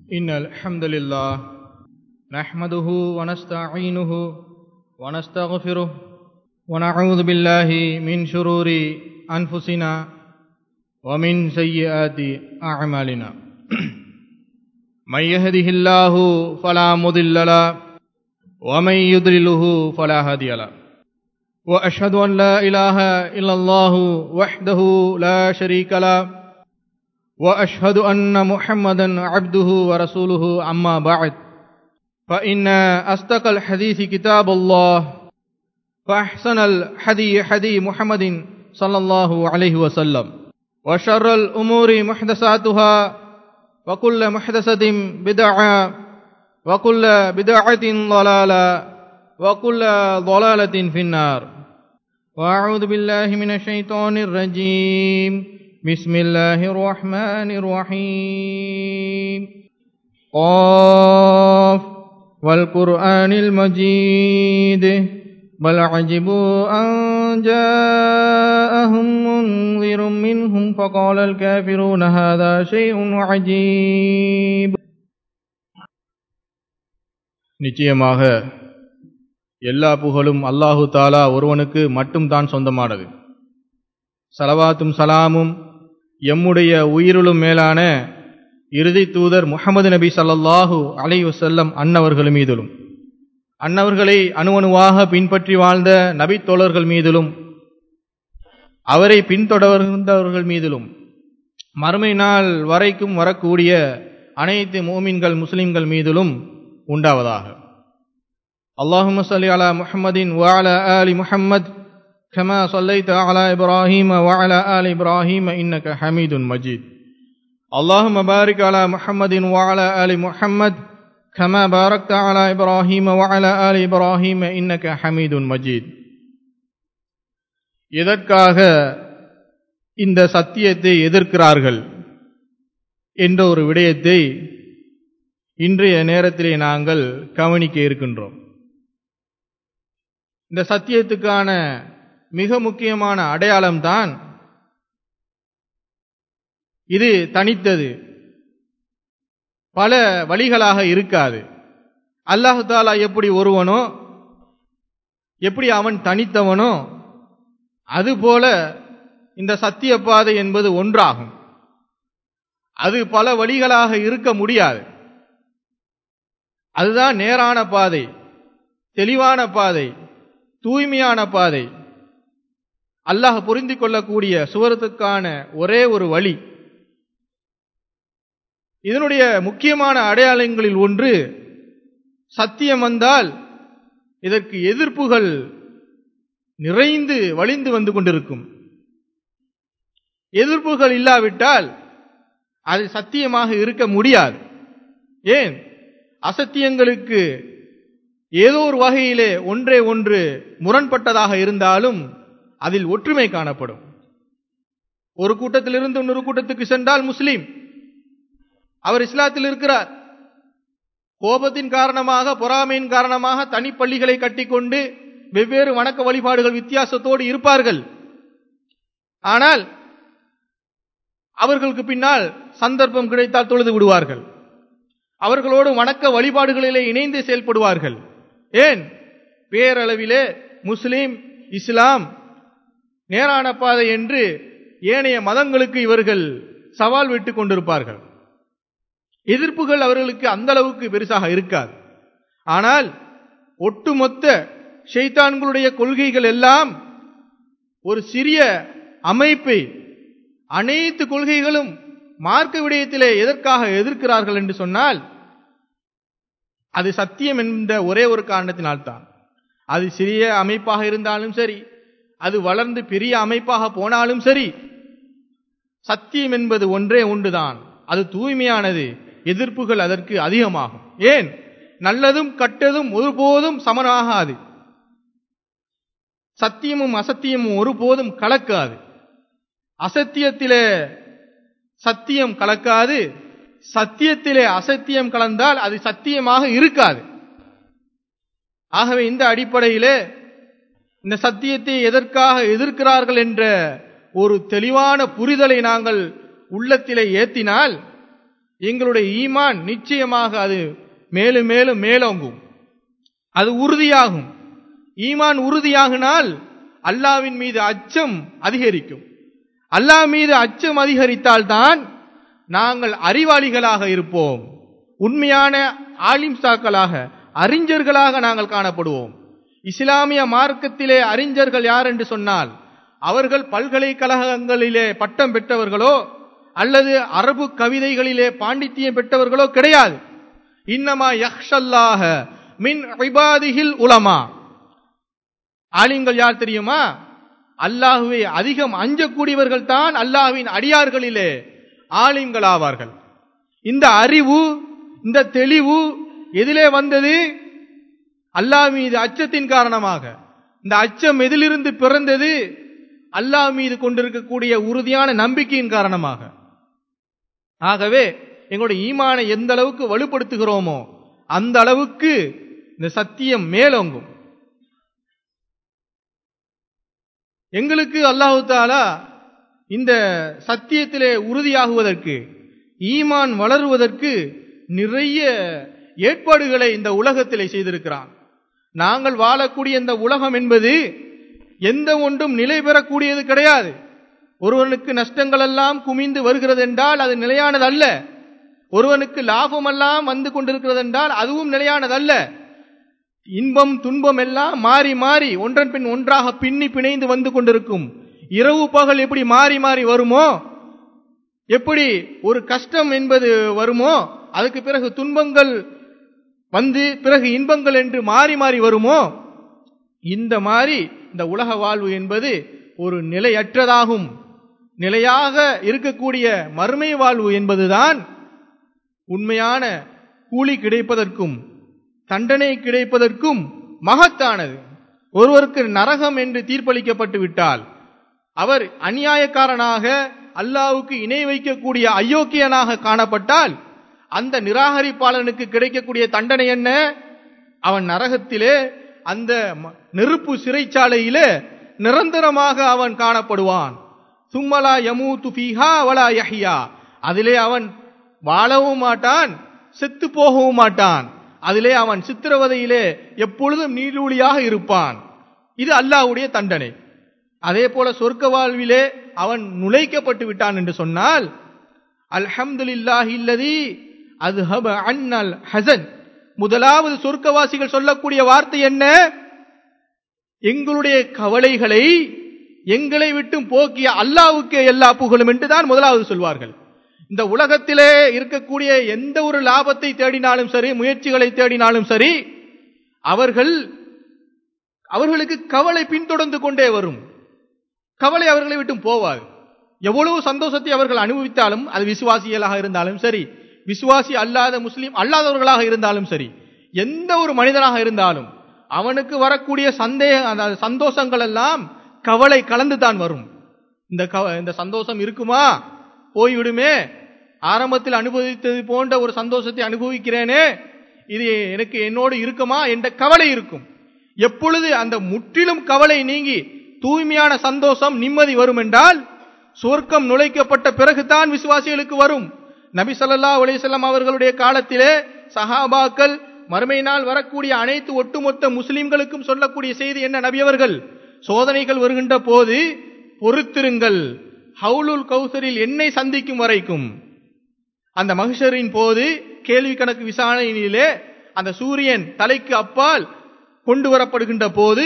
إن الحمد لله نحمده ونستعينه ونستغفره ونعوذ بالله من شرور أنفسنا ومن سيئات أعمالنا من يهده الله فلا مضل له ومن يضلله فلا هادي له وأشهد أن لا إله إلا الله وحده لا شريك له واشهد ان محمدا عبده ورسوله اما بعد فان اصدق الحديث كتاب الله فاحسن الحدي حدي محمد صلى الله عليه وسلم وشر الامور محدثاتها وكل محدثه بدعه وكل بدعه ضلاله وكل ضلاله في النار واعوذ بالله من الشيطان الرجيم بسم الله الرحمن الرحيم قاف والقرآن المجيد بل عجبوا أن جاءهم منذر منهم فقال الكافرون هذا شيء عجيب நிச்சயமாக எல்லா புகழும் அல்லாஹு தாலா ஒருவனுக்கு மட்டும்தான் சொந்தமானது சலவாத்தும் சலாமும் எம்முடைய உயிருளும் மேலான இறுதி தூதர் முகமது நபி சல்லாஹூ அலை வசல்லம் அன்னவர்கள் மீதிலும் அன்னவர்களை அணுவணுவாக பின்பற்றி வாழ்ந்த நபி தோழர்கள் மீதிலும் அவரை பின்தொடர்ந்தவர்கள் மீதிலும் மறுமை நாள் வரைக்கும் வரக்கூடிய அனைத்து மோமின்கள் முஸ்லிம்கள் மீதிலும் உண்டாவதாக அல்லாஹு சல்லி அலா முஹம்மதின் வாலா அலி முஹம்மத் كما صليت على إبراهيم وعلى آل إبراهيم إنك حميد مجيد اللهم بارك على محمد وعلى آل محمد كما باركت على إبراهيم وعلى آل إبراهيم إنك حميد مجيد எதற்காக இந்த சத்தியத்தை எதிர்க்கிறார்கள் என்ற ஒரு விடயத்தை இன்றைய நேரத்திலே நாங்கள் கவனிக்க இருக்கின்றோம் இந்த சத்தியத்துக்கான மிக முக்கியமான அடையாளம்தான் இது தனித்தது பல வழிகளாக இருக்காது அல்லாஹு தாலா எப்படி ஒருவனோ எப்படி அவன் தனித்தவனோ அதுபோல இந்த சத்திய பாதை என்பது ஒன்றாகும் அது பல வழிகளாக இருக்க முடியாது அதுதான் நேரான பாதை தெளிவான பாதை தூய்மையான பாதை அல்லாஹ் புரிந்து கொள்ளக்கூடிய சுவரத்துக்கான ஒரே ஒரு வழி இதனுடைய முக்கியமான அடையாளங்களில் ஒன்று சத்தியம் வந்தால் இதற்கு எதிர்ப்புகள் நிறைந்து வழிந்து வந்து கொண்டிருக்கும் எதிர்ப்புகள் இல்லாவிட்டால் அது சத்தியமாக இருக்க முடியாது ஏன் அசத்தியங்களுக்கு ஏதோ ஒரு வகையிலே ஒன்றே ஒன்று முரண்பட்டதாக இருந்தாலும் அதில் ஒற்றுமை காணப்படும் ஒரு கூட்டத்திலிருந்து இன்னொரு கூட்டத்துக்கு சென்றால் முஸ்லீம் அவர் இஸ்லாத்தில் இருக்கிறார் கோபத்தின் காரணமாக பொறாமையின் காரணமாக தனிப்பள்ளிகளை கட்டிக்கொண்டு வெவ்வேறு வணக்க வழிபாடுகள் வித்தியாசத்தோடு இருப்பார்கள் ஆனால் அவர்களுக்கு பின்னால் சந்தர்ப்பம் கிடைத்தால் தொழுது விடுவார்கள் அவர்களோடு வணக்க வழிபாடுகளிலே இணைந்து செயல்படுவார்கள் ஏன் பேரளவிலே முஸ்லீம் இஸ்லாம் நேரான பாதை என்று ஏனைய மதங்களுக்கு இவர்கள் சவால் விட்டுக் கொண்டிருப்பார்கள் எதிர்ப்புகள் அவர்களுக்கு அந்த அளவுக்கு பெருசாக இருக்காது ஆனால் ஒட்டுமொத்த ஷைத்தான்களுடைய கொள்கைகள் எல்லாம் ஒரு சிறிய அமைப்பை அனைத்து கொள்கைகளும் மார்க்க விடயத்திலே எதற்காக எதிர்க்கிறார்கள் என்று சொன்னால் அது சத்தியம் என்ற ஒரே ஒரு காரணத்தினால்தான் அது சிறிய அமைப்பாக இருந்தாலும் சரி அது வளர்ந்து பெரிய அமைப்பாக போனாலும் சரி சத்தியம் என்பது ஒன்றே ஒன்றுதான் அது தூய்மையானது எதிர்ப்புகள் அதற்கு அதிகமாகும் ஏன் நல்லதும் கட்டதும் ஒருபோதும் சமனாகாது சத்தியமும் அசத்தியமும் ஒருபோதும் கலக்காது அசத்தியத்திலே சத்தியம் கலக்காது சத்தியத்திலே அசத்தியம் கலந்தால் அது சத்தியமாக இருக்காது ஆகவே இந்த அடிப்படையிலே இந்த சத்தியத்தை எதற்காக எதிர்க்கிறார்கள் என்ற ஒரு தெளிவான புரிதலை நாங்கள் உள்ளத்திலே ஏத்தினால் எங்களுடைய ஈமான் நிச்சயமாக அது மேலும் மேலும் மேலோங்கும் அது உறுதியாகும் ஈமான் உறுதியாகினால் அல்லாவின் மீது அச்சம் அதிகரிக்கும் அல்லாஹ் மீது அச்சம் அதிகரித்தால்தான் நாங்கள் அறிவாளிகளாக இருப்போம் உண்மையான ஆலிம்சாக்களாக அறிஞர்களாக நாங்கள் காணப்படுவோம் இஸ்லாமிய மார்க்கத்திலே அறிஞர்கள் யார் என்று சொன்னால் அவர்கள் பல்கலைக்கழகங்களிலே பட்டம் பெற்றவர்களோ அல்லது அரபு கவிதைகளிலே பாண்டித்தியம் பெற்றவர்களோ கிடையாது இன்னமா யஹ்ஷல்லாஹ மின் இபாதிஹில் உலமா ஆலிம்கள் யார் தெரியுமா அல்லாஹுவை அதிகம் அஞ்சக்கூடியவர்கள் தான் அல்லாஹ்வின் அடியார்களிலே ஆலிம்கள் ஆவார்கள் இந்த அறிவு இந்த தெளிவு எதிலே வந்தது அல்லாஹ் மீது அச்சத்தின் காரணமாக இந்த அச்சம் எதிலிருந்து பிறந்தது அல்லாஹ் மீது கொண்டிருக்கக்கூடிய உறுதியான நம்பிக்கையின் காரணமாக ஆகவே எங்களுடைய ஈமானை எந்த அளவுக்கு வலுப்படுத்துகிறோமோ அந்த அளவுக்கு இந்த சத்தியம் மேலோங்கும் எங்களுக்கு அல்லாஹு தாலா இந்த சத்தியத்திலே உறுதியாகுவதற்கு ஈமான் வளருவதற்கு நிறைய ஏற்பாடுகளை இந்த உலகத்திலே செய்திருக்கிறான் நாங்கள் வாழக்கூடிய இந்த உலகம் என்பது எந்த ஒன்றும் நிலை பெறக்கூடியது கிடையாது ஒருவனுக்கு நஷ்டங்கள் எல்லாம் குமிந்து வருகிறது என்றால் அது நிலையானது அல்ல ஒருவனுக்கு லாபம் எல்லாம் வந்து கொண்டிருக்கிறது என்றால் அதுவும் நிலையானது அல்ல இன்பம் துன்பம் எல்லாம் மாறி மாறி ஒன்றன் பின் ஒன்றாக பின்னி பிணைந்து வந்து கொண்டிருக்கும் இரவு பகல் எப்படி மாறி மாறி வருமோ எப்படி ஒரு கஷ்டம் என்பது வருமோ அதுக்கு பிறகு துன்பங்கள் வந்து பிறகு இன்பங்கள் என்று மாறி மாறி வருமோ இந்த மாதிரி இந்த உலக வாழ்வு என்பது ஒரு நிலையற்றதாகும் நிலையாக இருக்கக்கூடிய மறுமை வாழ்வு என்பதுதான் உண்மையான கூலி கிடைப்பதற்கும் தண்டனை கிடைப்பதற்கும் மகத்தானது ஒருவருக்கு நரகம் என்று தீர்ப்பளிக்கப்பட்டு விட்டால் அவர் அநியாயக்காரனாக அல்லாவுக்கு இணை வைக்கக்கூடிய அயோக்கியனாக காணப்பட்டால் அந்த நிராகரிப்பாளனுக்கு கிடைக்கக்கூடிய தண்டனை என்ன அவன் நரகத்திலே அந்த நெருப்பு சிறைச்சாலையிலே நிரந்தரமாக அவன் காணப்படுவான் சும்மலா யமூத்து ஃபீஹா வலா யஹ்யா அதிலே அவன் வாழவும் மாட்டான் செத்து போகவும் மாட்டான் அதிலே அவன் சித்திரவதையிலே எப்பொழுதும் நீடூழியாக இருப்பான் இது அல்லாஹ்வுடைய தண்டனை அதே போல சொர்க்க வாழ்விலே அவன் நுழைக்கப்பட்டு விட்டான் என்று சொன்னால் அல்ஹம்துலில்லாஹி இல்லதி அத்ஹப அன்னல் ஹசன் முதலாவது சொர்க்கவாசிகள் சொல்லக்கூடிய வார்த்தை என்ன எங்களுடைய கவலைகளை எங்களை விட்டும் போக்கிய அல்லாவுக்கே எல்லா புகழும் என்றுதான் முதலாவது சொல்வார்கள் இந்த உலகத்திலே இருக்கக்கூடிய எந்த ஒரு லாபத்தை தேடினாலும் சரி முயற்சிகளை தேடினாலும் சரி அவர்கள் அவர்களுக்கு கவலை பின்தொடர்ந்து கொண்டே வரும் கவலை அவர்களை விட்டும் போவாது எவ்வளவு சந்தோஷத்தை அவர்கள் அனுபவித்தாலும் அது விசுவாசிகளாக இருந்தாலும் சரி விசுவாசி அல்லாத முஸ்லீம் அல்லாதவர்களாக இருந்தாலும் சரி எந்த ஒரு மனிதனாக இருந்தாலும் அவனுக்கு வரக்கூடிய சந்தேக சந்தோஷங்கள் எல்லாம் கவலை கலந்து தான் வரும் இந்த இந்த சந்தோஷம் இருக்குமா போய்விடுமே ஆரம்பத்தில் அனுபவித்தது போன்ற ஒரு சந்தோஷத்தை அனுபவிக்கிறேனே இது எனக்கு என்னோடு இருக்குமா என்ற கவலை இருக்கும் எப்பொழுது அந்த முற்றிலும் கவலை நீங்கி தூய்மையான சந்தோஷம் நிம்மதி வரும் என்றால் சொர்க்கம் நுழைக்கப்பட்ட பிறகுதான் விசுவாசிகளுக்கு வரும் நபி சொல்லா அலிசல்லாம் அவர்களுடைய காலத்திலே சஹாபாக்கள் மறுமை நாள் வரக்கூடிய அனைத்து ஒட்டுமொத்த முஸ்லிம்களுக்கும் சொல்லக்கூடிய செய்தி என்ன நபி அவர்கள் சோதனைகள் வருகின்ற போது பொறுத்திருங்கள் ஹவுலுல் கௌசரில் என்னை சந்திக்கும் வரைக்கும் அந்த மகிஷரின் போது கேள்வி கணக்கு விசாரணையிலே அந்த சூரியன் தலைக்கு அப்பால் கொண்டு வரப்படுகின்ற போது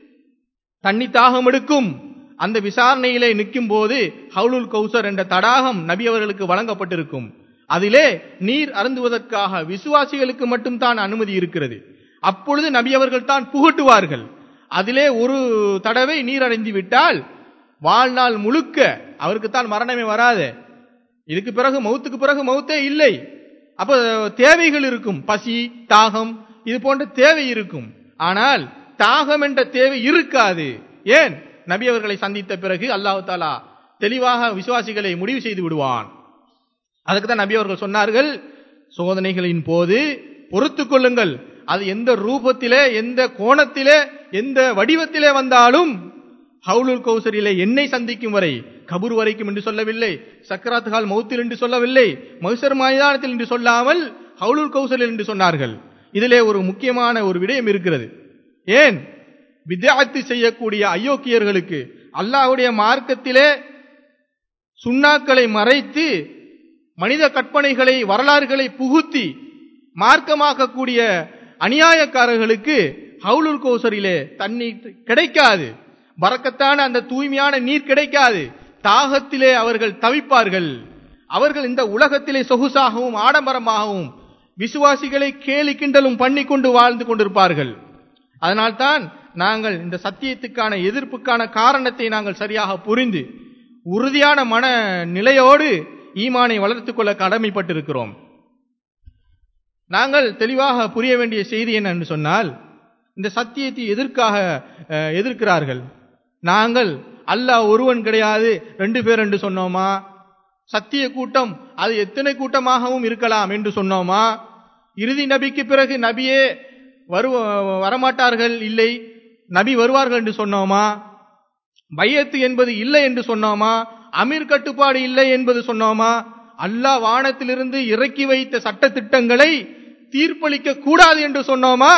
தண்ணி தாகம் எடுக்கும் அந்த விசாரணையிலே நிற்கும் போது ஹவுலுல் கௌசர் என்ற தடாகம் நபி அவர்களுக்கு வழங்கப்பட்டிருக்கும் அதிலே நீர் அருந்துவதற்காக விசுவாசிகளுக்கு மட்டும்தான் அனுமதி இருக்கிறது அப்பொழுது நபி அவர்கள் தான் புகட்டுவார்கள் அதிலே ஒரு தடவை நீர் அடைந்து விட்டால் வாழ்நாள் முழுக்க அவருக்கு தான் மரணமே வராது இதுக்கு பிறகு மௌத்துக்கு பிறகு மௌத்தே இல்லை அப்ப தேவைகள் இருக்கும் பசி தாகம் இது போன்ற தேவை இருக்கும் ஆனால் தாகம் என்ற தேவை இருக்காது ஏன் நபி அவர்களை சந்தித்த பிறகு அல்லாஹு தாலா தெளிவாக விசுவாசிகளை முடிவு செய்து விடுவான் அதுக்கு தான் நபி அவர்கள் சொன்னார்கள் சோதனைகளின் போது பொறுத்து கொள்ளுங்கள் அது எந்த ரூபத்திலே எந்த கோணத்திலே எந்த வடிவத்திலே வந்தாலும் ஹவுலுல் கௌசரிலே என்னை சந்திக்கும் வரை கபூர் வரைக்கும் என்று சொல்லவில்லை சக்கராத்துகால் மௌத்தில் என்று சொல்லவில்லை மகுசர் மைதானத்தில் என்று சொல்லாமல் ஹவுலுல் கௌசரில் என்று சொன்னார்கள் இதிலே ஒரு முக்கியமான ஒரு விடயம் இருக்கிறது ஏன் வித்யாத்து செய்யக்கூடிய அயோக்கியர்களுக்கு அல்லாஹ்வுடைய மார்க்கத்திலே சுண்ணாக்களை மறைத்து மனித கற்பனைகளை வரலாறுகளை புகுத்தி மார்க்கமாக்கக்கூடிய அநியாயக்காரர்களுக்கு ஹவுலுல் கௌசரிலே தண்ணீர் கிடைக்காது பறக்கத்தான அந்த தூய்மையான நீர் கிடைக்காது தாகத்திலே அவர்கள் தவிப்பார்கள் அவர்கள் இந்த உலகத்திலே சொகுசாகவும் ஆடம்பரமாகவும் விசுவாசிகளை கேலி கிண்டலும் பண்ணி கொண்டு வாழ்ந்து கொண்டிருப்பார்கள் அதனால்தான் நாங்கள் இந்த சத்தியத்துக்கான எதிர்ப்புக்கான காரணத்தை நாங்கள் சரியாக புரிந்து உறுதியான மன நிலையோடு ஈமானை வளர்த்துக் கொள்ள கடமைப்பட்டிருக்கிறோம் நாங்கள் தெளிவாக புரிய வேண்டிய செய்தி என்னன்னு சொன்னால் இந்த சத்தியத்தை எதற்காக அஹ், எதிர்க்கிறார்கள் நாங்கள் அல்லாஹ் ஒருவன் கிடையாது ரெண்டு பேர் என்று சொன்னோமா சத்திய கூட்டம் அது எத்தனை கூட்டமாகவும் இருக்கலாம் என்று சொன்னோமா இறுதி நபிக்கு பிறகு நபியே வரு வரமாட்டார்கள் இல்லை நபி வருவார்கள் என்று சொன்னோமா பையத்து என்பது இல்லை என்று சொன்னோமா அமீர் கட்டுப்பாடு இல்லை என்பது சொன்னோமா அல்லாஹ் வானத்திலிருந்து இறக்கி வைத்த சட்ட திட்டங்களை தீர்ப்பளிக்க கூடாது என்று சொன்னோமா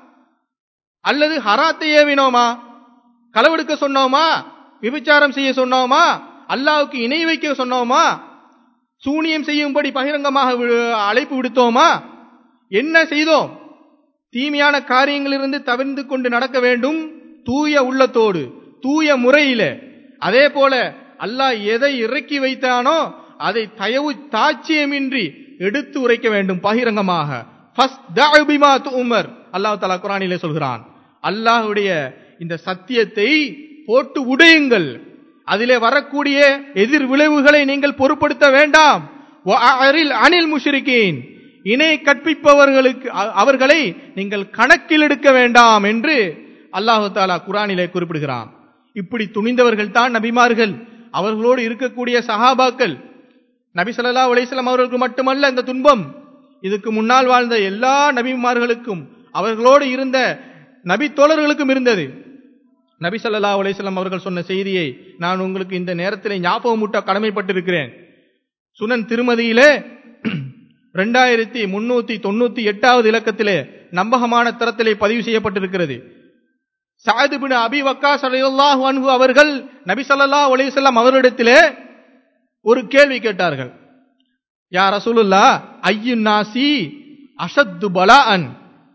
அல்லது ஹராத்தை ஏவினோமா களவெடுக்க சொன்னோமா விபச்சாரம் செய்ய சொன்னோமா அல்லாஹ்வுக்கு இணை வைக்க சொன்னோமா சூனியம் செய்யும்படி பகிரங்கமாக வி- அழைப்பு விடுத்தோமா என்ன செய்தோம் தீமையான காரியங்களிலிருந்து தவிர்ந்து கொண்டு நடக்க வேண்டும் தூய உள்ளத்தோடு தூய முறையில அதே போல அல்லாஹ் எதை இறக்கி வைத்தானோ அதை தயவு தாட்சியமின்றி எடுத்து உரைக்க வேண்டும் பகிரங்கமாக ஃபஸ்தஅ பிமா துஉமர் அல்லாஹ் தஆலா குர்ஆனிலே சொல்கிறான் அல்லாஹ்வுடைய இந்த சத்தியத்தை போட்டு உடையுங்கள் அதிலே வரக்கூடிய எதிர் விளைவுகளை நீங்கள் பொருட்படுத்த வேண்டாம் வஅரில் அனில் முஷ்ரிகீன் இணை கற்பிப்பவர்களுக்கு அ- அவர்களை நீங்கள் கணக்கில் எடுக்க வேண்டாம் என்று அல்லாஹு தாலா குரானிலே குறிப்பிடுகிறான் இப்படி துணிந்தவர்கள் தான் நபிமார்கள் அவர்களோடு இருக்கக்கூடிய சஹாபாக்கள் நபி ஸல்லல்லாஹு அலைஹி வஸல்லம் அவர்களுக்கு மட்டுமல்ல இந்த துன்பம் இதுக்கு முன்னால் வாழ்ந்த எல்லா நபிமார்களுக்கும் அவர்களோடு இருந்த நபி தோழர்களுக்கும் இருந்தது நபி ஸல்லல்லாஹு அலைஹி வஸல்லம் அவர்கள் சொன்ன செய்தியை நான் உங்களுக்கு இந்த நேரத்திலே ஞாபகமூட்ட கடமைப்பட்டிருக்கிறேன் சுனன் திருமதியிலே ரெண்டாயிரத்தி முன்னூத்தி தொண்ணூத்தி எட்டாவது இலக்கத்திலே நம்பகமான தரத்திலே பதிவு செய்யப்பட்டிருக்கிறது சாது பின் அபி வக்காஸ் ரலியல்லாஹு அன்ஹு அவர்கள் நபி ஸல்லல்லாஹு அலைஹி வஸல்லம் அவரிடத்திலே ஒரு கேள்வி கேட்டார்கள் யா ரசூலுல்லா ஐயு நாசி அஷத்து பலாஅன்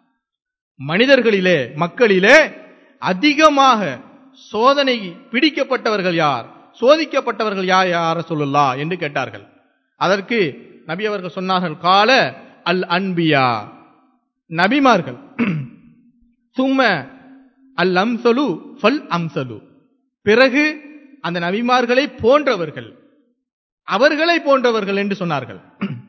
மனிதர்களிலே மக்களிலே அதிகமாக சோதனை பிடிக்கப்பட்டவர்கள் யார் சோதிக்கப்பட்டவர்கள் யார் யார் ரசூலுல்லா என்று கேட்டார்கள் அதற்கு நபி அவர்கள் சொன்னார்கள் கால அல் அன்பியா நபிமார்கள் சும்ம அல் அம்சலு ஃபல் அம்சலு பிறகு அந்த நபிமார்களை போன்றவர்கள் அவர்களை போன்றவர்கள் என்று சொன்னார்கள்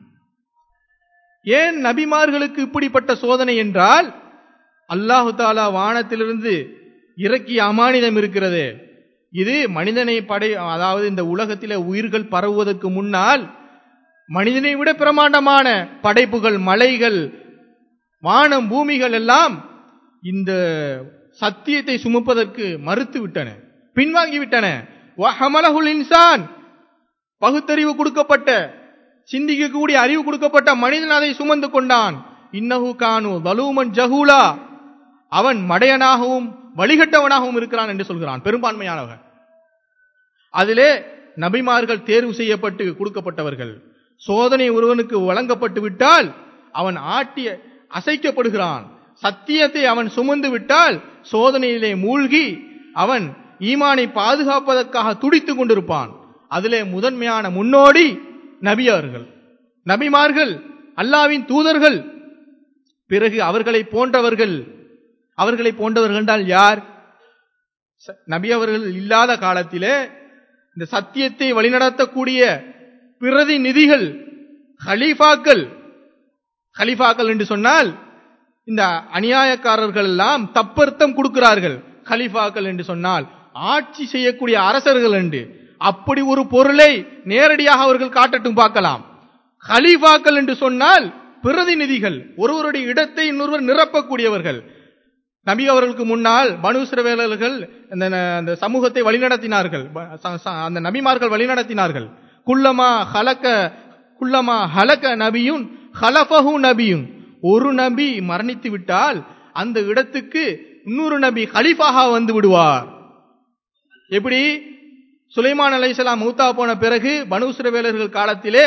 ஏன் நபிமார்களுக்கு இப்படிப்பட்ட சோதனை என்றால் அல்லாஹு தாலா வானத்திலிருந்து இறக்கிய அமானிதம் இருக்கிறது இது மனிதனை படை அதாவது இந்த உலகத்திலே உயிர்கள் பரவுவதற்கு முன்னால் மனிதனை விட பிரமாண்டமான படைப்புகள் மலைகள் வானம் பூமிகள் எல்லாம் இந்த சத்தியத்தை சுமப்பதற்கு மறுத்து விட்டன பின்வாங்கி விட்டன வஹமலஹுல் இன்சான் பகுத்தறிவு கொடுக்கப்பட்ட சிந்திக்கக்கூடிய அறிவு கொடுக்கப்பட்ட மனிதன் அதை சுமந்து கொண்டான் இன்னஹு கானு தலூமன் ஜஹூலா அவன் மடையனாகவும் வழிகட்டவனாகவும் இருக்கிறான் என்று சொல்கிறான் பெரும்பான்மையானவன் அதிலே நபிமார்கள் தேர்வு செய்யப்பட்டு கொடுக்கப்பட்டவர்கள் சோதனை ஒருவனுக்கு வழங்கப்பட்டு விட்டால் அவன் ஆட்டி அசைக்கப்படுகிறான் சத்தியத்தை அவன் சுமந்து விட்டால் சோதனையிலே மூழ்கி அவன் ஈமானை பாதுகாப்பதற்காக துடித்துக் கொண்டிருப்பான் அதிலே முதன்மையான முன்னோடி நபியார்கள் நபிமார்கள் அல்லாவின் தூதர்கள் பிறகு அவர்களை போன்றவர்கள் அவர்களை போன்றவர்கள் என்றால் யார் ச- நபி அவர்கள் இல்லாத காலத்திலே இந்த சத்தியத்தை வழிநடத்தக்கூடிய பிரதிநிதிகள் ஹலீஃபாக்கள் ஹலீஃபாக்கள் என்று சொன்னால் இந்த அநியாயக்காரர்கள் எல்லாம் தப்பர்த்தம் கொடுக்கிறார்கள் கலிஃபாக்கள் என்று சொன்னால் ஆட்சி செய்யக்கூடிய அரசர்கள் என்று அப்படி ஒரு பொருளை நேரடியாக அவர்கள் காட்டட்டும் பார்க்கலாம் கலீஃபாக்கள் என்று சொன்னால் பிரதிநிதிகள் ஒருவருடைய இடத்தை இன்னொருவர் நிரப்பக்கூடியவர்கள் நபி அவர்களுக்கு முன்னால் பனு இஸ்ரவேலர்கள் அந்த அந்த சமூகத்தை வழிநடத்தினார்கள் ப- ச- ச- அந்த நபிமார்கள் வழிநடத்தினார்கள் குல்லமா ஹலக்க குல்லமா ஹலக்க நபியும் ஹலஃபஹு நபியும் ஒரு நபி மரணித்து விட்டால் அந்த இடத்துக்கு இன்னொரு நபி ஹலிஃபாக வந்து விடுவார் எப்படி சுலைமான் அலைஹிஸ்ஸலாம் மூத்தா போன பிறகு பனு இஸ்ரவேலர்கள் காலத்திலே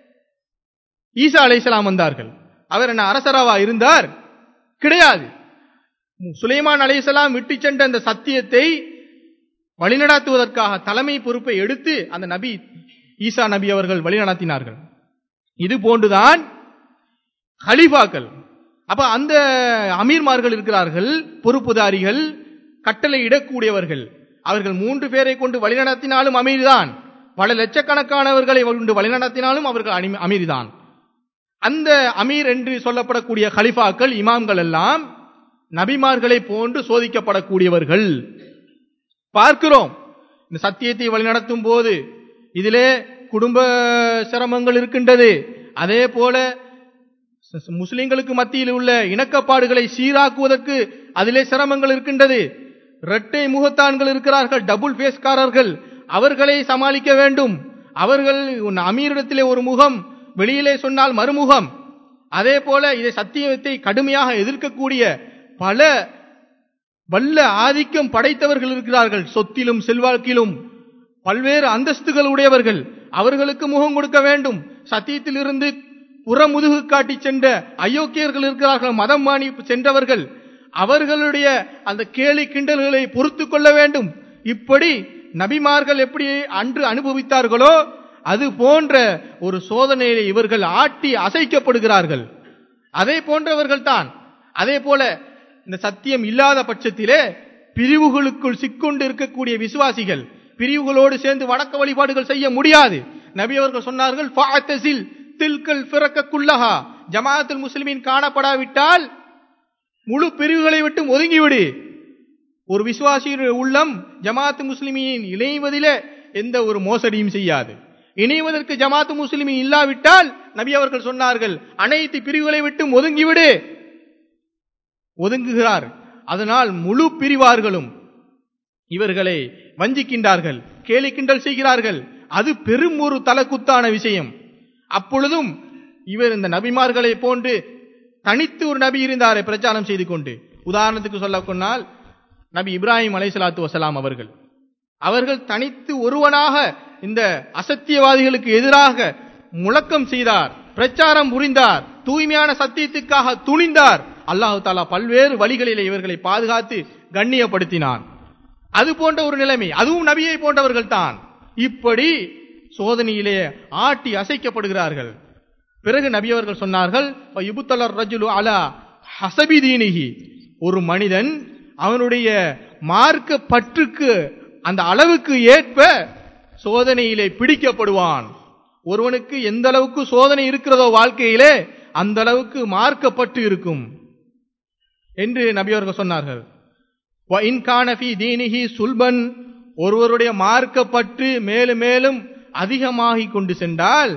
ஈசா அலைஹிஸ்ஸலாம் வந்தார்கள் அவர் என்ன அரசராவா இருந்தார் கிடையாது சுலைமான் அலைஹிஸ்ஸலாம் விட்டு சென்ற அந்த சத்தியத்தை வழிநடத்துவதற்காக தலைமை பொறுப்பை எடுத்து அந்த நபி ஈசா நபி அவர்கள் வழிநடத்தினார்கள் இது போன்றுதான் ஹலிஃபாக்கள் அப்ப அந்த அமீர்மார்கள் இருக்கிறார்கள் பொறுப்புதாரிகள் கட்டளை இடக்கூடியவர்கள் அவர்கள் மூன்று பேரை கொண்டு வழிநடத்தினாலும் அமீர்தான் பல லட்சக்கணக்கானவர்களை கொண்டு வழிநடத்தினாலும் அவர்கள் அனி- அமீர்தான் அந்த அமீர் என்று சொல்லப்படக்கூடிய கலிஃபாக்கள் இமாம்கள் எல்லாம் நபிமார்களை போன்று சோதிக்கப்படக்கூடியவர்கள் பார்க்கிறோம் இந்த சத்தியத்தை வழிநடத்தும் போது இதிலே குடும்ப சிரமங்கள் இருக்கின்றது அதே போல ச- ச- முஸ்லிம்களுக்கு மத்தியில் உள்ள இணக்கப்பாடுகளை சீராக்குவதற்கு அதிலே சிரமங்கள் இருக்கின்றது இரட்டை முகத்தான்கள் இருக்கிறார்கள் டபுள் ஃபேஸ்காரர்கள் அவர்களை சமாளிக்க வேண்டும் அவர்கள் உன் அமீரிடத்திலே ஒரு முகம் வெளியிலே சொன்னால் மறுமுகம் அதே போல இதை சத்தியத்தை கடுமையாக எதிர்க்கக்கூடிய பல வல்ல ஆதிக்கம் படைத்தவர்கள் இருக்கிறார்கள் சொத்திலும் செல்வாக்கிலும் பல்வேறு அந்தஸ்துகள் உடையவர்கள் அவர்களுக்கு முகம் கொடுக்க வேண்டும் சத்தியத்திலிருந்து புறமுதுகு காட்டி சென்ற அயோக்கியர்கள் இருக்கிறார்கள் மதம் மாணி சென்றவர்கள் அவர்களுடைய அந்த கேலி கிண்டல்களை பொறுத்து கொள்ள வேண்டும் இப்படி நபிமார்கள் எப்படி அன்று அனுபவித்தார்களோ அது போன்ற ஒரு சோதனையிலே இவர்கள் ஆட்டி அசைக்கப்படுகிறார்கள் அதே போன்றவர்கள் தான் அதே போல இந்த சத்தியம் இல்லாத பட்சத்திலே பிரிவுகளுக்குள் சிக்கொண்டு இருக்கக்கூடிய விசுவாசிகள் பிரிவுகளோடு சேர்ந்து வணக்க வழிபாடுகள் செய்ய முடியாது நபி அவர்கள் சொன்னார்கள் "ஃபஅத்தஸில் தில்கல் ஃபிரக்க குல்லஹா ஜமாஅத்துல் முஸ்லிமின் காணப்படாவிட்டால் முழு பிரிவுகளை விட்டு ஒதுங்கிவிடு ஒரு விசுவாசியுடைய உள்ளம் ஜமாத்து முஸ்லிமின் இணைவதிலே எந்த ஒரு மோசடியும் செய்யாது இணைவதற்கு ஜமாத்து முஸ்லிமின் இல்லாவிட்டால் நபி அவர்கள் சொன்னார்கள் அனைத்து பிரிவுகளை விட்டு ஒதுங்கிவிடு ஒதுங்குகிறார் அதனால் முழு பிரிவார்களும் இவர்களை வஞ்சிக்கின்றார்கள் கேலி கிண்டல் செய்கிறார்கள் அது பெரும் ஒரு தலக்குத்தான விஷயம் அப்பொழுதும் இவர் இந்த நபிமார்களை போன்று தனித்து ஒரு நபி இருந்தாரே பிரச்சாரம் செய்து கொண்டு உதாரணத்துக்கு சொல்ல சொன்னால் நபி இப்ராஹிம் அலைஹிஸ்ஸலாத்து வஸலாம் அவர்கள் அவர்கள் தனித்து ஒருவனாக இந்த அசத்தியவாதிகளுக்கு எதிராக முழக்கம் செய்தார் பிரச்சாரம் புரிந்தார் தூய்மையான சத்தியத்துக்காக துணிந்தார் அல்லாஹு தாலா பல்வேறு வழிகளிலே இவர்களை பாதுகாத்து கண்ணியப்படுத்தினான் அது போன்ற ஒரு நிலைமை அதுவும் நபியை போன்றவர்கள் தான் இப்படி சோதனையிலே ஆட்டி அசைக்கப்படுகிறார்கள் பிறகு நபி அவர்கள் சொன்னார்கள் யுபுத்தலர் ரஜுலு அலா ஹசபிதீனிகி ஒரு மனிதன் அவனுடைய மார்க்க பற்றுக்கு அந்த அளவுக்கு ஏற்ப சோதனையிலே பிடிக்கப்படுவான் ஒருவனுக்கு எந்த அளவுக்கு சோதனை இருக்கிறதோ வாழ்க்கையிலே அந்த அளவுக்கு மார்க்கப்பட்டு இருக்கும் என்று நபி அவர்கள் சொன்னார்கள் "வ இன் கான ஃபீ தீனிஹி சுல்பன் ஒருவருடைய மார்க்கப்பற்று மேலும் மேலும் அதிகமாகிக் கொண்டு சென்றால்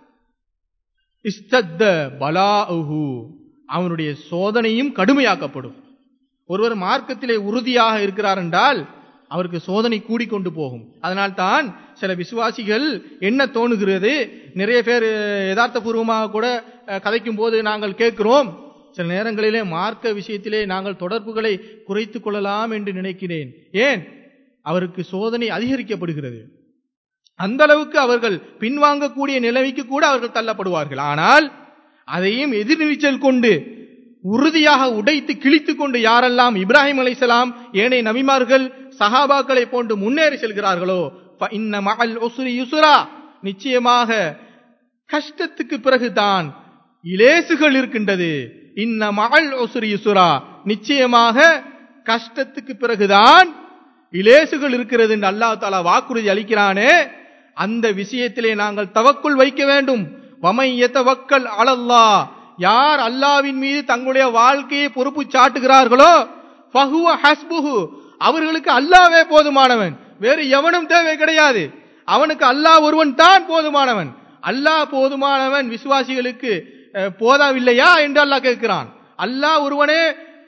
இஸ்தத்த பலாஉஹு அவனுடைய சோதனையும் கடுமையாக்கப்படும் ஒருவர் மார்க்கத்திலே உறுதியாக இருக்கிறார் என்றால் அவருக்கு சோதனை கூடிக்கொண்டு போகும் அதனால் தான் சில விசுவாசிகள் என்ன தோணுகிறது நிறைய பேர் யதார்த்தபூர்வமாக கூட அஹ், கதைக்கும் போது நாங்கள் கேட்கிறோம் சில நேரங்களிலே மார்க்க விஷயத்திலே நாங்கள் தொடர்புகளை குறைத்துக் கொள்ளலாம் என்று நினைக்கிறேன் ஏன் அவருக்கு சோதனை அதிகரிக்கப்படுகிறது அந்த அளவுக்கு அவர்கள் பின்வாங்கக்கூடிய நிலைமைக்கு கூட அவர்கள் தள்ளப்படுவார்கள் ஆனால் அதையும் எதிர்நீச்சல் கொண்டு உறுதியாக உடைத்து கிழித்துக் கொண்டு யாரெல்லாம் இப்ராஹிம் அலைஹிஸ்ஸலாம் ஏனைய நபிமார்கள் சஹாபாக்களை போன்று முன்னேறி செல்கிறார்களோ ஃப இன்ன மஅல் உஸ்ரி யுஸ்ரா நிச்சயமாக கஷ்டத்துக்கு பிறகுதான் இலேசுகள் இருக்கின்றது இன்ன மகள் உஸ்ரி யுஸ்ரா நிச்சயமாக கஷ்டத்துக்கு பிறகுதான் இலேசுகள் இருக்கிறது என்று அல்லாஹ் தாலா வாக்குறுதி அளிக்கிறானே அந்த விஷயத்திலே நாங்கள் தவக்குள் வைக்க வேண்டும் வமை எத்தவக்கல் அலல்லா யார் அல்லாவின் மீது தங்களுடைய வாழ்க்கையை பொறுப்பு சாட்டுகிறார்களோ ஃபஹுவ ஹஸ்புஹு அவர்களுக்கு அல்லாவே போதுமானவன் வேறு எவனும் தேவை கிடையாது அவனுக்கு அல்லாஹ் ஒருவன் தான் போதுமானவன் அல்லாஹ் போதுமானவன் விசுவாசிகளுக்கு அஹ், போதாவில்லையா என்று அல்லாஹ் கேட்கிறான் அல்லாஹ் ஒருவனே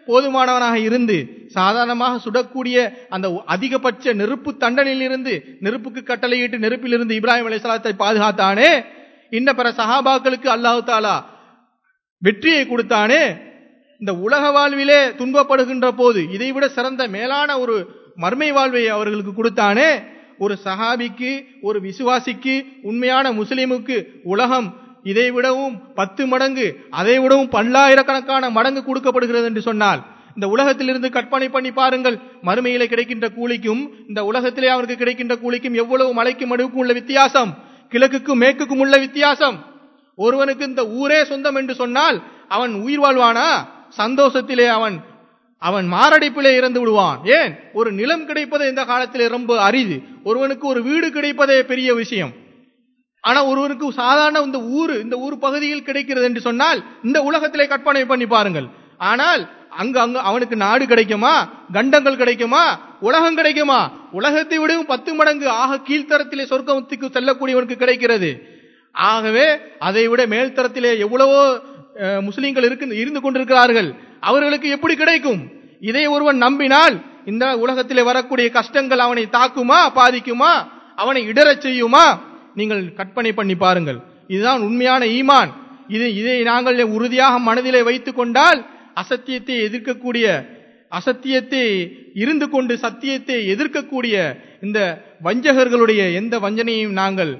போதுமானவனாக இருந்து சாதாரணமாக சுடக்கூடிய அந்த அதிகபட்ச நெருப்பு தண்டனையிலிருந்து நெருப்புக்கு கட்டளையிட்டு நெருப்பிலிருந்து இப்ராஹிம் அலைஹிஸ்ஸலாத்தை பாதுகாத்தானே இன்ன பிற சஹாபாக்களுக்கு அல்லாஹு தாலா வெற்றியை கொடுத்தானே இந்த உலக வாழ்விலே துன்பப்படுகின்ற போது இதைவிட சிறந்த மேலான ஒரு மர்மை வாழ்வை அவர்களுக்கு கொடுத்தானே ஒரு சஹாபிக்கு ஒரு விசுவாசிக்கு உண்மையான முஸ்லிமுக்கு உலகம் இதை விடவும் பத்து மடங்கு அதை விடவும் பல்லாயிரக்கணக்கான மடங்கு கொடுக்கப்படுகிறது என்று சொன்னால் இந்த உலகத்திலிருந்து கற்பனை பண்ணி பாருங்கள் மறுமையிலே கிடைக்கின்ற கூலிக்கும் இந்த உலகத்திலே அவருக்கு கிடைக்கின்ற கூலிக்கும் எவ்வளவு மலைக்கும் மடுவுக்கும் உள்ள வித்தியாசம் கிழக்குக்கும் மேற்குக்கும் உள்ள வித்தியாசம் ஒருவனுக்கு இந்த ஊரே சொந்தம் என்று சொன்னால் அவன் உயிர் வாழ்வானா சந்தோஷத்திலே அவன் அவன் மாரடைப்பிலே இறந்து விடுவான் ஏன் ஒரு நிலம் கிடைப்பது இந்த காலத்திலே ரொம்ப அரிது ஒருவனுக்கு ஒரு வீடு கிடைப்பதே பெரிய விஷயம் ஆனா ஒருவருக்கு சாதாரண இந்த ஊரு இந்த ஊர் பகுதியில் கிடைக்கிறது என்று சொன்னால் இந்த உலகத்திலே கற்பனை பண்ணி பாருங்கள் ஆனால் அங்க அங்க அவனுக்கு நாடு கிடைக்குமா கண்டங்கள் கிடைக்குமா உலகம் கிடைக்குமா உலகத்தை விடவும் பத்து மடங்கு ஆக கீழ்த்தரத்திலே சொர்க்கத்துக்கு செல்லக்கூடியவனுக்கு கிடைக்கிறது ஆகவே அதை விட மேல்தரத்திலே எவ்வளவோ அஹ், முஸ்லிம்கள் இருக்கு இருந்து கொண்டிருக்கிறார்கள் அவர்களுக்கு எப்படி கிடைக்கும் இதை ஒருவன் நம்பினால் இந்த உலகத்திலே வரக்கூடிய கஷ்டங்கள் அவனை தாக்குமா பாதிக்குமா அவனை இடறச் செய்யுமா நீங்கள் கற்பனை பண்ணி பாருங்கள் இதுதான் உண்மையான ஈமான் இது இதை நாங்கள் உறுதியாக மனதிலே வைத்துக் கொண்டால் அசத்தியத்தை எதிர்க்கக்கூடிய அசத்தியத்தை இருந்து கொண்டு சத்தியத்தை எதிர்க்கக்கூடிய இந்த வஞ்சகர்களுடைய எந்த வஞ்சனையும் நாங்கள்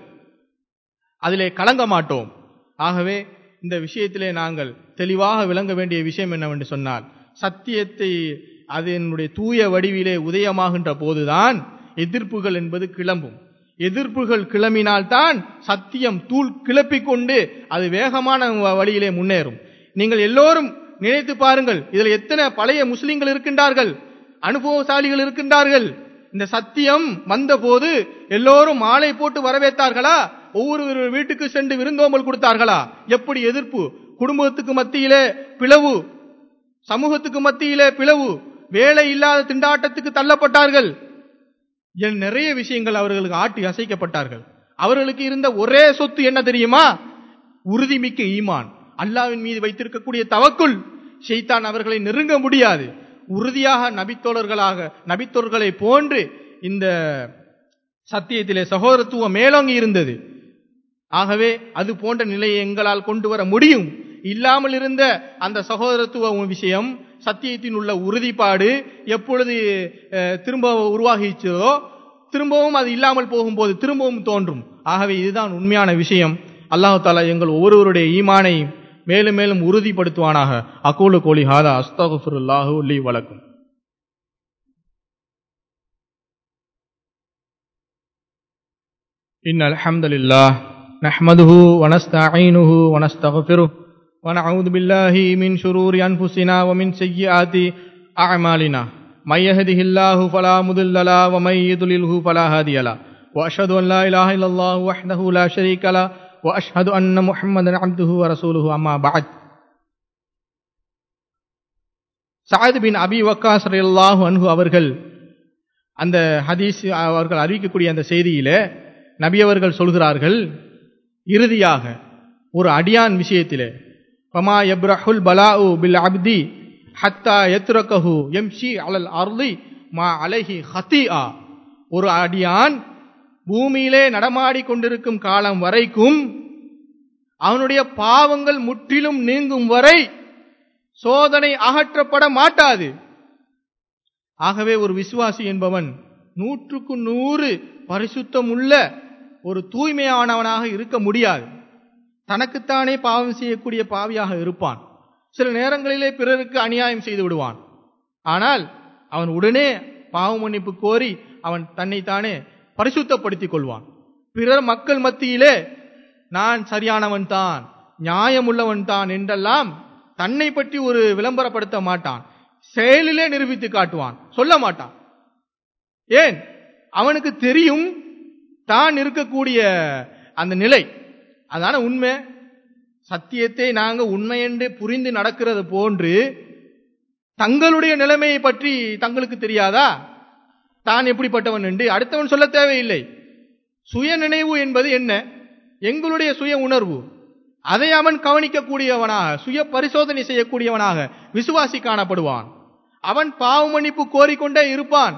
அதிலே கலங்க மாட்டோம் ஆகவே இந்த விஷயத்திலே நாங்கள் தெளிவாக விளங்க வேண்டிய விஷயம் என்னவென்று சொன்னால் சத்தியத்தை அதனுடைய தூய வடிவிலே உதயமாகின்ற போதுதான் எதிர்ப்புகள் என்பது கிளம்பும் எதிர்ப்புகள் கிளம்பினால்தான் சத்தியம் தூள் கிளப்பிக் கொண்டு அது வேகமான வ- வழியிலே முன்னேறும் நீங்கள் எல்லோரும் நினைத்து பாருங்கள் இதில் எத்தனை பழைய முஸ்லிம்கள் இருக்கின்றார்கள் அனுபவசாலிகள் இருக்கின்றார்கள் இந்த சத்தியம் வந்தபோது எல்லோரும் மாலை போட்டு வரவேற்றார்களா ஒவ்வொரு வீட்டுக்கு சென்று விருந்தோம்பல் கொடுத்தார்களா எப்படி எதிர்ப்பு குடும்பத்துக்கு மத்தியிலே பிளவு சமூகத்துக்கு மத்தியிலே பிளவு வேலை இல்லாத திண்டாட்டத்துக்கு தள்ளப்பட்டார்கள் என் நிறைய விஷயங்கள் அவர்களுக்கு ஆட்டி அசைக்கப்பட்டார்கள் அவர்களுக்கு இருந்த ஒரே சொத்து என்ன தெரியுமா உறுதிமிக்க ஈமான் அல்லாவின் மீது வைத்திருக்கக்கூடிய தவக்குள் ஷைத்தான் அவர்களை நெருங்க முடியாது உறுதியாக நபித்தோழர்களாக நபித்தோழர்களை போன்று இந்த சத்தியத்திலே சகோதரத்துவம் மேலோங்கி இருந்தது ஆகவே அது போன்ற நிலையை எங்களால் கொண்டு வர முடியும் இல்லாமல் இருந்த அந்த சகோதரத்துவ விஷயம் சத்தியத்தின் உள்ள உறுதிப்பாடு எப்பொழுது அஹ், திரும்ப உருவாகிச்சதோ திரும்பவும் அது இல்லாமல் போகும்போது திரும்பவும் தோன்றும் ஆகவே இதுதான் உண்மையான விஷயம் அல்லாஹ் தாலா எங்கள் ஒவ்வொருவருடைய ஈமானை மேலும் மேலும் உறுதிப்படுத்துவானாக அகூலு கோலி ஹாதா அஸ்தகுஃபுல்லாஹு லி வழக்கும் إن الحمد لله نحمده ونستعينه ونستغفره ونعوذ بالله من شرور أنفسنا ومن سيئات أعمالنا من يهده الله فلا مضل له ومن يضلله فلا هادي له وأشهد أن لا إله إلا الله وحده لا شريك له وأشهد أن محمدا عبده ورسوله أما بعد சஅத் பின் அபி வக்காஸ் ரலியல்லாஹு அன்ஹு அவர்கள் அந்த ஹதீஸ் அவர்கள் அறிவிக்கக்கூடிய அந்த செய்தியிலே நபி அவர்கள் சொல்கிறார்கள் இறுதியாக ஒரு அடியான் விஷயத்திலே பமா எப்ரஹுல் பலாஉ பில் அப்தி ஹத்தா எத்ரகஹு எம்ஷி அலல் அர்லி மா அலைஹி ஹத்திஆ ஒரு அடியான் பூமியிலே நடமாடி கொண்டிருக்கும் காலம் வரைக்கும் அவனுடைய பாவங்கள் முற்றிலும் நீங்கும் வரை சோதனை அகற்றப்பட மாட்டாது ஆகவே ஒரு விசுவாசி என்பவன் நூற்றுக்கு நூறு பரிசுத்தம் உள்ள ஒரு தூய்மையானவனாக இருக்க முடியாது தனக்குத்தானே பாவம் செய்யக்கூடிய பாவியாக இருப்பான் சில நேரங்களிலே பிறருக்கு அநியாயம் செய்து விடுவான் ஆனால் அவன் உடனே பாவ மன்னிப்பு கோரி அவன் தன்னைத்தானே பரிசுத்தப்படுத்திக் கொள்வான் பிறர் மக்கள் மத்தியிலே நான் சரியானவன் தான் நியாயமுள்ளவன் தான் என்றெல்லாம் தன்னை பற்றி ஒரு விளம்பரப்படுத்த மாட்டான் செயலிலே நிரூபித்து காட்டுவான் சொல்ல மாட்டான் ஏன் அவனுக்கு தெரியும் தான் இருக்கக்கூடிய அந்த நிலை அதான உண்மை சத்தியத்தை நாங்க உண்மை என்று புரிந்து நடக்கிறது போன்று தங்களுடைய நிலைமையை பற்றி தங்களுக்கு தெரியாதா தான் எப்படிப்பட்டவன் என்று அடுத்தவன் சொல்ல தேவையில்லை சுய நினைவு என்பது என்ன எங்களுடைய சுய உணர்வு அதை அவன் கவனிக்கக்கூடியவனாக சுய பரிசோதனை செய்யக்கூடியவனாக விசுவாசி காணப்படுவான் அவன் பாவ மன்னிப்பு கோரிக்கொண்டே இருப்பான்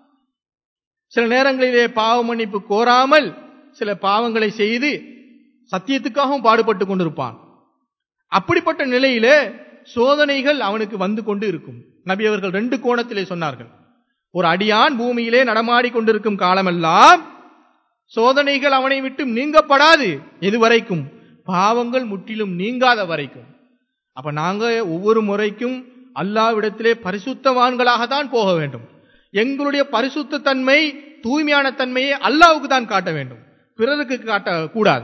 சில நேரங்களிலே பாவ மன்னிப்பு கோராமல் சில பாவங்களை செய்து சத்தியத்துக்காகவும் பாடுபட்டு கொண்டிருப்பான் அப்படிப்பட்ட நிலையிலே சோதனைகள் அவனுக்கு வந்து கொண்டு இருக்கும் நபி அவர்கள் ரெண்டு கோணத்திலே சொன்னார்கள் ஒரு அடியான் பூமியிலே நடமாடி கொண்டிருக்கும் காலமெல்லாம் சோதனைகள் அவனை விட்டு நீங்கப்படாது எதுவரைக்கும் பாவங்கள் முற்றிலும் நீங்காத வரைக்கும் அப்ப நாங்க ஒவ்வொரு முறைக்கும் அல்லாவிடத்திலே பரிசுத்தவான்களாக தான் போக வேண்டும் எங்களுடைய பரிசுத்த தன்மை தூய்மையான தன்மையை அல்லாவுக்கு தான் காட்ட வேண்டும் பிறருக்கு காட்ட கூடாது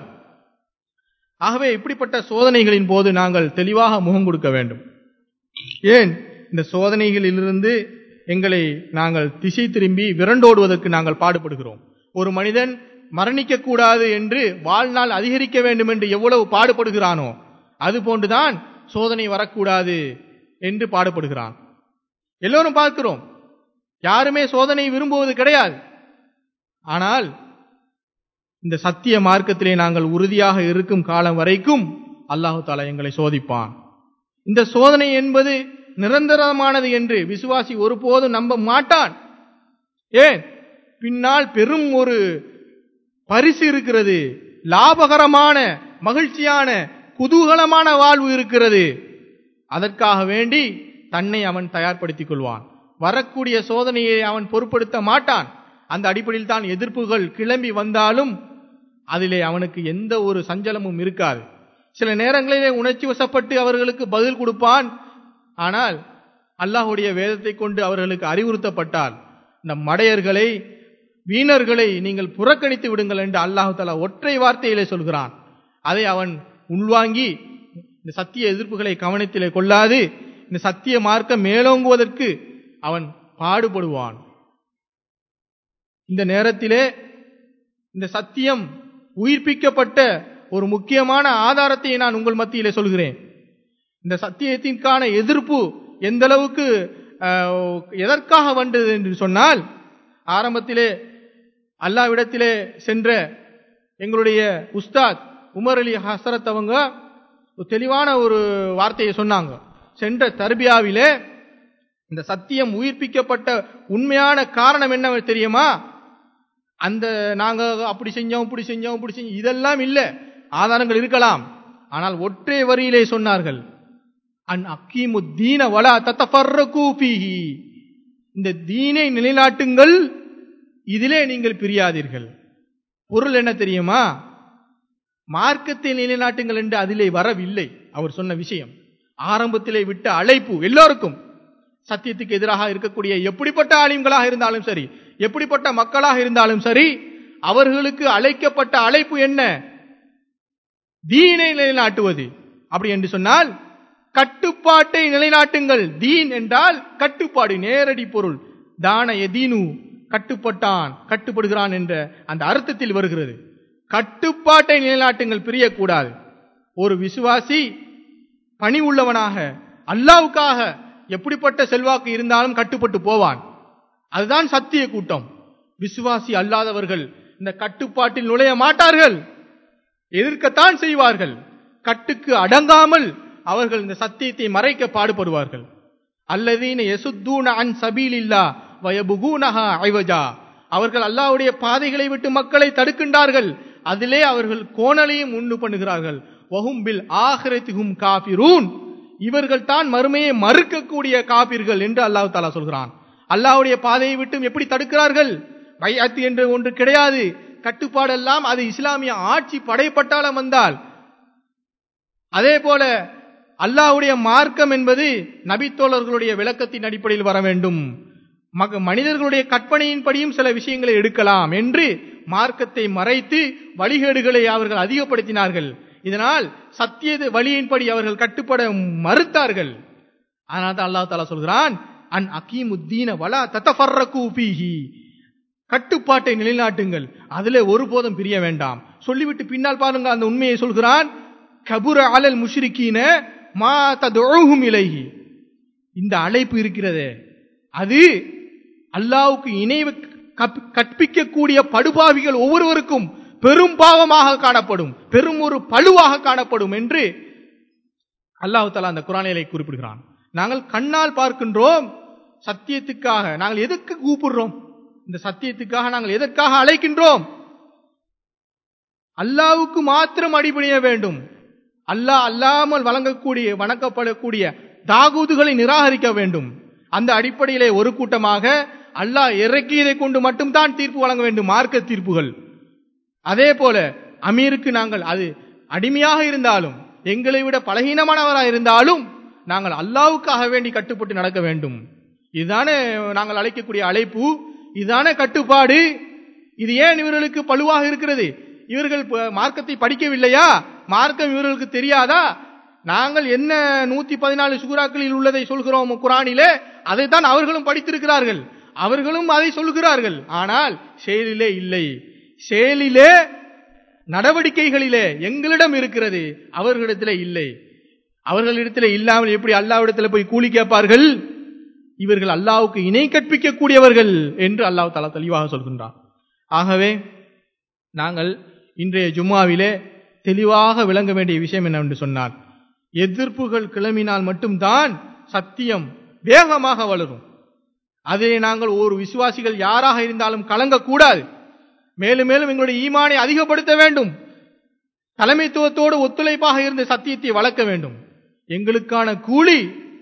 ஆகவே இப்படிப்பட்ட சோதனைகளின் போது நாங்கள் தெளிவாக முகம் கொடுக்க வேண்டும் ஏன் இந்த சோதனைகளிலிருந்து எங்களை நாங்கள் திசை திரும்பி விரண்டோடுவதற்கு நாங்கள் பாடுபடுகிறோம் ஒரு மனிதன் மரணிக்க கூடாது என்று வாழ்நாள் அதிகரிக்க வேண்டும் என்று எவ்வளவு பாடுபடுகிறானோ அது போன்றுதான் சோதனை வரக்கூடாது என்று பாடுபடுகிறான் எல்லோரும் பார்க்கிறோம் யாருமே சோதனை விரும்புவது கிடையாது ஆனால் இந்த சத்திய மார்க்கத்திலே நாங்கள் உறுதியாக இருக்கும் காலம் வரைக்கும் அல்லாஹு தாலா எங்களை சோதிப்பான் இந்த சோதனை என்பது நிரந்தரமானது என்று விசுவாசி ஒருபோதும் நம்ப மாட்டான் ஏன் பின்னால் பெரும் ஒரு பரிசு இருக்கிறது லாபகரமான மகிழ்ச்சியான குதூகலமான வாழ்வு இருக்கிறது அதற்காக வேண்டி தன்னை அவன் தயார்படுத்திக் கொள்வான் வரக்கூடிய சோதனையை அவன் பொருட்படுத்த மாட்டான் அந்த அடிப்படையில் தான் எதிர்ப்புகள் கிளம்பி வந்தாலும் அதிலே அவனுக்கு எந்த ஒரு சஞ்சலமும் இருக்காது சில நேரங்களிலே உணர்ச்சி வசப்பட்டு அவர்களுக்கு பதில் கொடுப்பான் ஆனால் அல்லாஹுடைய வேதத்தை கொண்டு அவர்களுக்கு அறிவுறுத்தப்பட்டால் இந்த மடையர்களை வீணர்களை நீங்கள் புறக்கணித்து விடுங்கள் என்று அல்லாஹு தாலா ஒற்றை வார்த்தையிலே சொல்கிறான் அதை அவன் உள்வாங்கி இந்த சத்திய எதிர்ப்புகளை கவனத்திலே கொள்ளாது இந்த சத்திய மார்க்கம் மேலோங்குவதற்கு அவன் பாடுபடுவான் இந்த நேரத்திலே இந்த சத்தியம் உயிர்ப்பிக்கப்பட்ட ஒரு முக்கியமான ஆதாரத்தை நான் உங்கள் மத்தியிலே சொல்கிறேன் இந்த சத்தியத்திற்கான எதிர்ப்பு எந்த அளவுக்கு எதற்காக வந்தது என்று சொன்னால் ஆரம்பத்திலே அல்லாவிடத்திலே சென்ற எங்களுடைய உஸ்தாத் உமர் அலி ஹசரத் அவங்க ஒரு தெளிவான ஒரு வார்த்தையை சொன்னாங்க சென்ற தர்பியாவிலே இந்த சத்தியம் உயிர்ப்பிக்கப்பட்ட உண்மையான காரணம் என்ன தெரியுமா அந்த நாங்க அப்படி செஞ்சோம் இப்படி செஞ்சோம் இப்படி செஞ்சோம் இதெல்லாம் இல்ல ஆதாரங்கள் இருக்கலாம் ஆனால் ஒற்றை வரியிலே சொன்னார்கள் அன் அக்கீமு தீன வலா தத்தஃபர்ரகூபிஹி இந்த தீனை நிலைநாட்டுங்கள் இதிலே நீங்கள் பிரியாதீர்கள் பொருள் என்ன தெரியுமா மார்க்கத்தை நிலைநாட்டுங்கள் என்று அதிலே வரவில்லை அவர் சொன்ன விஷயம் ஆரம்பத்திலே விட்ட அழைப்பு எல்லோருக்கும் சத்தியத்துக்கு எதிராக இருக்கக்கூடிய எப்படிப்பட்ட ஆலிம்களாக இருந்தாலும் சரி எப்படிப்பட்ட மக்களாக இருந்தாலும் சரி அவர்களுக்கு அழைக்கப்பட்ட அழைப்பு என்ன தீனை நிலைநாட்டுவது அப்படி என்று சொன்னால் கட்டுப்பாட்டை நிலைநாட்டுங்கள் தீன் என்றால் கட்டுப்பாடு நேரடி பொருள் தான எதீனு கட்டுப்பட்டான் கட்டுப்படுகிறான் என்ற அந்த அர்த்தத்தில் வருகிறது கட்டுப்பாட்டை நிலைநாட்டுங்கள் பிரியக்கூடாது ஒரு விசுவாசி பணி உள்ளவனாக அல்லாவுக்காக எப்படிப்பட்ட செல்வாக்கு இருந்தாலும் கட்டுப்பட்டு போவான் அதுதான் சத்திய கூட்டம் விசுவாசி அல்லாதவர்கள் இந்த கட்டுப்பாட்டில் நுழைய மாட்டார்கள் எதிர்க்கத்தான் செய்வார்கள் கட்டுக்கு அடங்காமல் அவர்கள் இந்த சத்தியத்தை மறைக்க பாடுபடுவார்கள் அல்லதீன எசுத்தூன அன் சபீலில்லா வயபுகூனஹா ஐவஜா அவர்கள் அல்லாவுடைய பாதைகளை விட்டு மக்களை தடுக்கின்றார்கள் அதிலே அவர்கள் கோணலையும் உண்டு பண்ணுகிறார்கள் வஹும்பில் ஆஹிரத்திகும் காபிரூன் இவர்கள் தான் மறுமையை மறுக்கக்கூடிய காபிர்கள் என்று அல்லாஹ் தாலா சொல்கிறான் அல்லாவுடைய பாதையை விட்டும் எப்படி தடுக்கிறார்கள் பையாத்து என்று ஒன்று கிடையாது கட்டுப்பாடெல்லாம் அது இஸ்லாமிய ஆட்சி படைப்பட்டாலும் வந்தால் அதே போல அல்லாஹ்வுடைய மார்க்கம் என்பது நபித்தோழர்களுடைய விளக்கத்தின் அடிப்படையில் வர வேண்டும் மனிதர்களுடைய கற்பனையின்படியும் சில விஷயங்களை எடுக்கலாம் என்று மார்க்கத்தை மறைத்து வழிகேடுகளை அவர்கள் அதிகப்படுத்தினார்கள் இதனால் சத்திய வழியின்படி அவர்கள் கட்டுப்பட மறுத்தார்கள் ஆனால் தான் அல்லாஹ் தாலா சொல்கிறான் அன் அகீமுத்தீன வலா தத்தஃபர்ரகு பீஹி கட்டுப்பாட்டை நிலைநாட்டுங்கள் அதிலே ஒருபோதும் பிரிய வேண்டாம் சொல்லிவிட்டு பின்னால் பாருங்க அந்த உண்மையை சொல்கிறான் கபுர அலல் முஷ்ரிக்கீன மா ததுஹும் இலைஹி இந்த அழைப்பு இருக்கிறதே அது அல்லாவுக்கு இணை கற்பிக்கக்கூடிய படுபாவிகள் ஒவ்வொருவருக்கும் பெரும் பாவமாக காணப்படும் பெரும் ஒரு பழுவாக காணப்படும் என்று அல்லாஹு தாலா அந்த குரானிலை குறிப்பிடுகிறான் நாங்கள் கண்ணால் பார்க்கின்றோம் சத்தியத்துக்காக நாங்கள் எதுக்கு கூப்பிடுறோம் இந்த சத்தியத்துக்காக நாங்கள் எதற்காக அழைக்கின்றோம் அல்லாவுக்கு மாத்திரம் அடிபணிய வேண்டும் அல்லாஹ் அல்லாமல் வழங்கக்கூடிய வணக்கப்படக்கூடிய தாகூதுகளை நிராகரிக்க வேண்டும் அந்த அடிப்படையிலே ஒரு கூட்டமாக அல்லாஹ் இறக்கியதை கொண்டு மட்டும்தான் தீர்ப்பு வழங்க வேண்டும் மார்க்க தீர்ப்புகள் அதே போல அமீருக்கு நாங்கள் அது அடிமையாக இருந்தாலும் எங்களை விட பலகீனமானவராக இருந்தாலும் நாங்கள் அல்லாவுக்காக வேண்டி கட்டுப்பட்டு நடக்க வேண்டும் இதுதானே நாங்கள் அழைக்கக்கூடிய அழைப்பு இதுதானே கட்டுப்பாடு இது ஏன் இவர்களுக்கு பழுவாக இருக்கிறது இவர்கள் ப- மார்க்கத்தை படிக்கவில்லையா மார்க்கம் இவர்களுக்கு தெரியாதா நாங்கள் என்ன நூத்தி பதினாலு சுகுராக்களில் உள்ளதை சொல்கிறோம் குரானிலே அதைத்தான் அவர்களும் படித்திருக்கிறார்கள் அவர்களும் அதை சொல்கிறார்கள் ஆனால் செயலிலே இல்லை செயலிலே நடவடிக்கைகளிலே எங்களிடம் இருக்கிறது அவர்களிடத்திலே இல்லை அவர்களிடத்திலே இல்லாமல் எப்படி அல்லாவிடத்தில் போய் கூலி கேட்பார்கள் இவர்கள் அல்லாவுக்கு இணை கற்பிக்கக்கூடியவர்கள் என்று அல்லாஹ் தலா தெளிவாக சொல்கின்றார் ஆகவே நாங்கள் இன்றைய ஜும்மாவிலே தெளிவாக விளங்க வேண்டிய விஷயம் என்னவென்று சொன்னார் எதிர்ப்புகள் கிளம்பினால் மட்டும்தான் சத்தியம் வேகமாக வளரும் அதிலே நாங்கள் ஒரு விசுவாசிகள் யாராக இருந்தாலும் கலங்கக்கூடாது மேலும் மேலும் எங்களுடைய ஈமானை அதிகப்படுத்த வேண்டும் தலைமைத்துவத்தோடு ஒத்துழைப்பாக இருந்த சத்தியத்தை வளர்க்க வேண்டும் எங்களுக்கான கூலி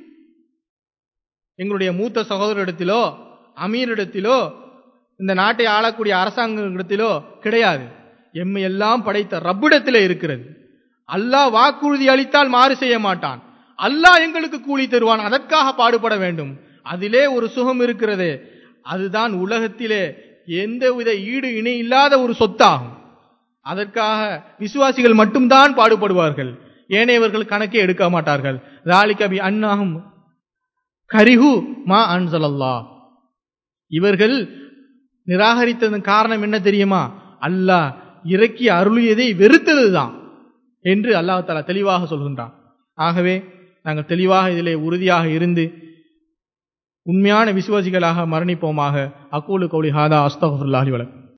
எங்களுடைய மூத்த சகோதரிடத்திலோ அமீரிடத்திலோ இந்த நாட்டை ஆளக்கூடிய அரசாங்கத்திலோ கிடையாது எம்மை எல்லாம் படைத்த ரப்பிடத்திலே இருக்கிறது அல்லாஹ் வாக்குறுதி அளித்தால் மாறு செய்ய மாட்டான் அல்லாஹ் எங்களுக்கு கூலி தருவான் அதற்காக பாடுபட வேண்டும் அதிலே ஒரு சுகம் இருக்கிறது அதுதான் உலகத்திலே எந்தவித ஈடு இணை இல்லாத ஒரு சொத்தாகும் அதற்காக விசுவாசிகள் மட்டும்தான் பாடுபடுவார்கள் ஏனையவர்கள் கணக்கே எடுக்க மாட்டார்கள் ராலிகபி அன்னாகும் கரிஹு மா அன்சலல்லா இவர்கள் நிராகரித்ததன் காரணம் என்ன தெரியுமா அல்லாஹ் இறக்கி அருளியதை வெறுத்ததுதான் என்று அல்லாஹ் தஆலா தெளிவாக சொல்கின்றான் ஆகவே நாங்கள் தெளிவாக இதிலே உறுதியாக இருந்து உண்மையான விசுவாசிகளாக மரணிப்போமாக அக்கூலு கௌலி ஹாதா அஸ்தகுல்லாஹி வலக்கும்